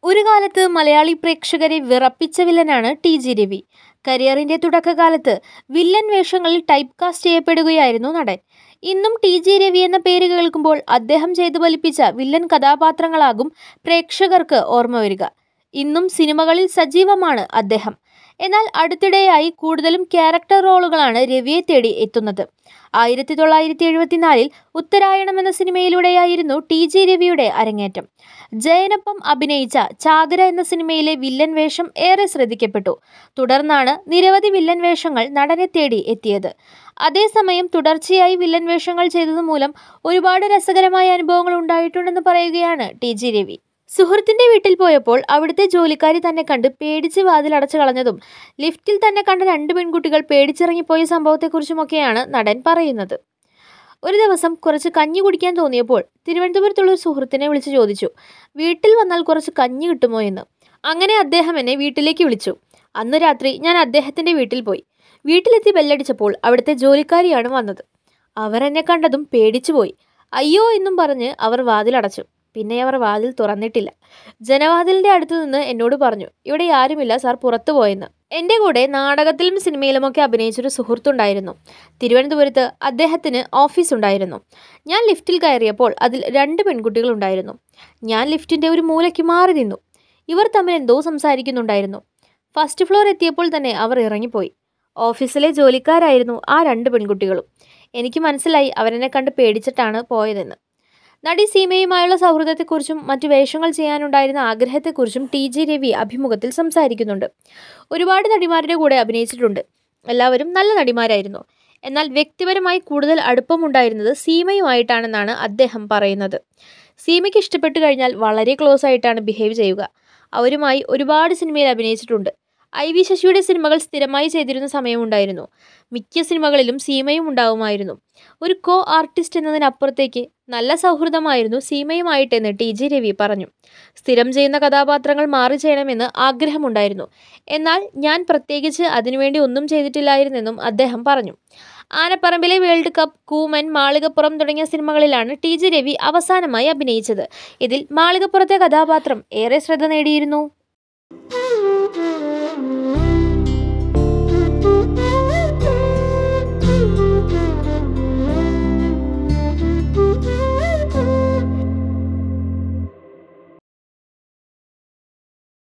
ഒരു കാലത്ത് മലയാളി പ്രേക്ഷകരെ വിറപ്പിച്ച വില്ലനാണ് ടി ജി രവി കരിയറിന്റെ തുടക്കകാലത്ത് വില്ലൻ വേഷങ്ങളിൽ ടൈപ്പ് കാസ്റ്റ് ചെയ്യപ്പെടുകയായിരുന്നു നടൻ ഇന്നും ടി ജി രവി എന്ന പേര് കേൾക്കുമ്പോൾ അദ്ദേഹം ചെയ്തു ഫലിപ്പിച്ച വില്ലൻ കഥാപാത്രങ്ങളാകും പ്രേക്ഷകർക്ക് ഓർമ്മ വരിക ഇന്നും സിനിമകളിൽ സജീവമാണ് അദ്ദേഹം എന്നാൽ അടുത്തിടെയായി കൂടുതലും ക്യാരക്ടർ റോളുകളാണ് രവിയെ തേടി എത്തുന്നത് ആയിരത്തി തൊള്ളായിരത്തി എഴുപത്തിനാലിൽ ഉത്തരായണം എന്ന സിനിമയിലൂടെയായിരുന്നു ടി ജി രവിയുടെ അരങ്ങേറ്റം ജയനൊപ്പം അഭിനയിച്ച ചാകര എന്ന സിനിമയിലെ വില്ലൻ വേഷം ഏറെ ശ്രദ്ധിക്കപ്പെട്ടു തുടർന്നാണ് നിരവധി വില്ലൻ വേഷങ്ങൾ നടനെ തേടി എത്തിയത് അതേസമയം തുടർച്ചയായി വില്ലൻ വേഷങ്ങൾ ചെയ്തതുമൂലം ഒരുപാട് രസകരമായ അനുഭവങ്ങൾ ഉണ്ടായിട്ടുണ്ടെന്ന് പറയുകയാണ് ടി ജി രവി സുഹൃത്തിന്റെ വീട്ടിൽ പോയപ്പോൾ അവിടുത്തെ ജോലിക്കാരി തന്നെ കണ്ട് പേടിച്ച് വാതിലടച്ചു കളഞ്ഞതും ലിഫ്റ്റിൽ തന്നെ കണ്ട രണ്ട് പെൺകുട്ടികൾ പേടിച്ചിറങ്ങിപ്പോയ സംഭവത്തെക്കുറിച്ചുമൊക്കെയാണ് നടൻ പറയുന്നത് ഒരു ദിവസം കുറച്ച് കഞ്ഞി കുടിക്കാൻ തോന്നിയപ്പോൾ തിരുവനന്തപുരത്തുള്ള ഒരു സുഹൃത്തിനെ വിളിച്ച് ചോദിച്ചു വീട്ടിൽ വന്നാൽ കുറച്ച് കഞ്ഞി കിട്ടുമോ എന്ന് അങ്ങനെ അദ്ദേഹം എന്നെ വീട്ടിലേക്ക് വിളിച്ചു അന്ന് രാത്രി ഞാൻ അദ്ദേഹത്തിന്റെ വീട്ടിൽ പോയി വീട്ടിലെത്തി ബെല്ലടിച്ചപ്പോൾ അവിടുത്തെ ജോലിക്കാരിയാണ് വന്നത് അവർ എന്നെ കണ്ടതും പേടിച്ചുപോയി അയ്യോ എന്നും പറഞ്ഞ് അവർ വാതിലടച്ചു പിന്നെ അവർ വാതിൽ തുറന്നിട്ടില്ല ജനവാതിലിന്റെ അടുത്ത് നിന്ന് എന്നോട് പറഞ്ഞു ഇവിടെ ആരുമില്ല സാർ പുറത്തു പോയെന്ന് എൻ്റെ കൂടെ നാടകത്തിലും സിനിമയിലുമൊക്കെ അഭിനയിച്ചൊരു സുഹൃത്തുണ്ടായിരുന്നു തിരുവനന്തപുരത്ത് അദ്ദേഹത്തിന് ഓഫീസ് ഉണ്ടായിരുന്നു ഞാൻ ലിഫ്റ്റിൽ കയറിയപ്പോൾ അതിൽ രണ്ട് പെൺകുട്ടികളുണ്ടായിരുന്നു ഞാൻ ലിഫ്റ്റിൻ്റെ ഒരു മൂലയ്ക്ക് മാറി നിന്നു ഇവർ തമ്മിൽ എന്തോ സംസാരിക്കുന്നുണ്ടായിരുന്നു ഫസ്റ്റ് ഫ്ലോർ എത്തിയപ്പോൾ തന്നെ അവർ ഇറങ്ങിപ്പോയി ഓഫീസിലെ ജോലിക്കാരായിരുന്നു ആ രണ്ട് പെൺകുട്ടികളും എനിക്ക് മനസ്സിലായി അവരെന്നെ കണ്ട് പേടിച്ചിട്ടാണ് പോയതെന്ന് നടി സീമയുമായുള്ള സൗഹൃദത്തെക്കുറിച്ചും മറ്റു വേഷങ്ങൾ ചെയ്യാനുണ്ടായിരുന്ന ആഗ്രഹത്തെക്കുറിച്ചും ടി ജി രവി അഭിമുഖത്തിൽ സംസാരിക്കുന്നുണ്ട് ഒരുപാട് നടിമാരുടെ കൂടെ അഭിനയിച്ചിട്ടുണ്ട് എല്ലാവരും നല്ല നടിമാരായിരുന്നു എന്നാൽ വ്യക്തിപരമായി കൂടുതൽ അടുപ്പമുണ്ടായിരുന്നത് സീമയുമായിട്ടാണെന്നാണ് അദ്ദേഹം പറയുന്നത് സീമയ്ക്ക് ഇഷ്ടപ്പെട്ടു കഴിഞ്ഞാൽ വളരെ ക്ലോസ് ആയിട്ടാണ് ബിഹേവ് ചെയ്യുക അവരുമായി ഒരുപാട് സിനിമയിൽ അഭിനയിച്ചിട്ടുണ്ട് ഐ വി ശശിയുടെ സിനിമകൾ സ്ഥിരമായി ചെയ്തിരുന്ന സമയമുണ്ടായിരുന്നു മിക്ക സിനിമകളിലും സീമയും ഉണ്ടാവുമായിരുന്നു ഒരു കോ ആർട്ടിസ്റ്റ് എന്നതിനപ്പുറത്തേക്ക് നല്ല സൗഹൃദമായിരുന്നു സീമയുമായിട്ടെന്ന് ടി ജി രവി പറഞ്ഞു സ്ഥിരം ചെയ്യുന്ന കഥാപാത്രങ്ങൾ മാറി ചെയ്യണമെന്ന് ആഗ്രഹമുണ്ടായിരുന്നു എന്നാൽ ഞാൻ പ്രത്യേകിച്ച് അതിനുവേണ്ടി ഒന്നും ചെയ്തിട്ടില്ലായിരുന്നെന്നും അദ്ദേഹം പറഞ്ഞു ആനപ്പറമ്പിലെ വേൾഡ് കപ്പ് കൂമൻ മാളികപ്പുറം തുടങ്ങിയ സിനിമകളിലാണ് ടി ജി രവി അവസാനമായി അഭിനയിച്ചത് ഇതിൽ മാളികപ്പുറത്തെ കഥാപാത്രം ഏറെ ശ്രദ്ധ നേടിയിരുന്നു